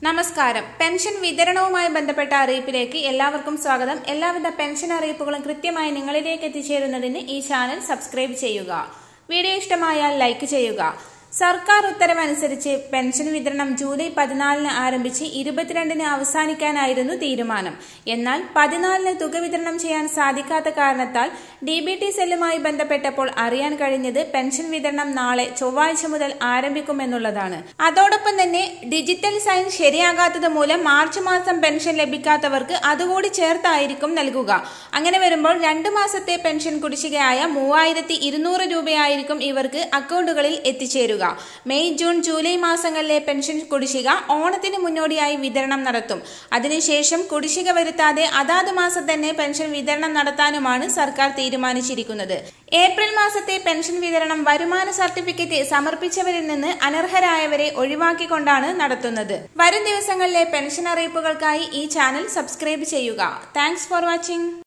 നമസ്കാരം പെൻഷൻ വിതരണവുമായി ബന്ധപ്പെട്ട അറിയിപ്പിലേക്ക് എല്ലാവർക്കും സ്വാഗതം എല്ലാവിധ പെൻഷൻ അറിയിപ്പുകളും കൃത്യമായി നിങ്ങളിലേക്ക് എത്തിച്ചേരുന്നതിന് ഈ ചാനൽ സബ്സ്ക്രൈബ് ചെയ്യുക വീഡിയോ ഇഷ്ടമായാൽ ലൈക്ക് ചെയ്യുക സർക്കാർ ഉത്തരവനുസരിച്ച് പെൻഷൻ വിതരണം ജൂലൈ പതിനാലിന് ആരംഭിച്ച് ഇരുപത്തിരണ്ടിന് അവസാനിക്കാനായിരുന്നു തീരുമാനം എന്നാൽ പതിനാലിന് തുക വിതരണം ചെയ്യാൻ സാധിക്കാത്ത കാരണത്താൽ ഡി ബി ടി സെല്ലുമായി ബന്ധപ്പെട്ടപ്പോൾ അറിയാൻ കഴിഞ്ഞത് പെൻഷൻ വിതരണം നാളെ ചൊവ്വാഴ്ച മുതൽ ആരംഭിക്കുമെന്നുള്ളതാണ് അതോടൊപ്പം തന്നെ ഡിജിറ്റൽ സൈൻ ശരിയാകാത്തത് മൂലം മാർച്ച് മാസം പെൻഷൻ ലഭിക്കാത്തവർക്ക് അതുകൂടി ചേർത്തായിരിക്കും നൽകുക അങ്ങനെ വരുമ്പോൾ രണ്ടു മാസത്തെ പെൻഷൻ കുടിശ്ശികയായ മൂവായിരത്തി ഇരുന്നൂറ് രൂപയായിരിക്കും ഇവർക്ക് അക്കൗണ്ടുകളിൽ എത്തിച്ചേരുക മെയ് ജൂൺ ജൂലൈ മാസങ്ങളിലെ പെൻഷൻ കുടിശ്ശിക ഓണത്തിന് മുന്നോടിയായി വിതരണം നടത്തും അതിനുശേഷം കുടിശ്ശിക വരുത്താതെ അതാത് മാസം തന്നെ പെൻഷൻ വിതരണം നടത്താനുമാണ് സർക്കാർ തീരുമാനിച്ചിരിക്കുന്നത് ഏപ്രിൽ മാസത്തെ പെൻഷൻ വിതരണം വരുമാന സർട്ടിഫിക്കറ്റ് സമർപ്പിച്ചവരിൽ നിന്ന് അനർഹരായവരെ ഒഴിവാക്കിക്കൊണ്ടാണ് നടത്തുന്നത് വരും ദിവസങ്ങളിലെ പെൻഷൻ അറിയിപ്പുകൾക്കായി ഈ ചാനൽ സബ്സ്ക്രൈബ് ചെയ്യുക താങ്ക്സ് ഫോർ വാച്ചിങ്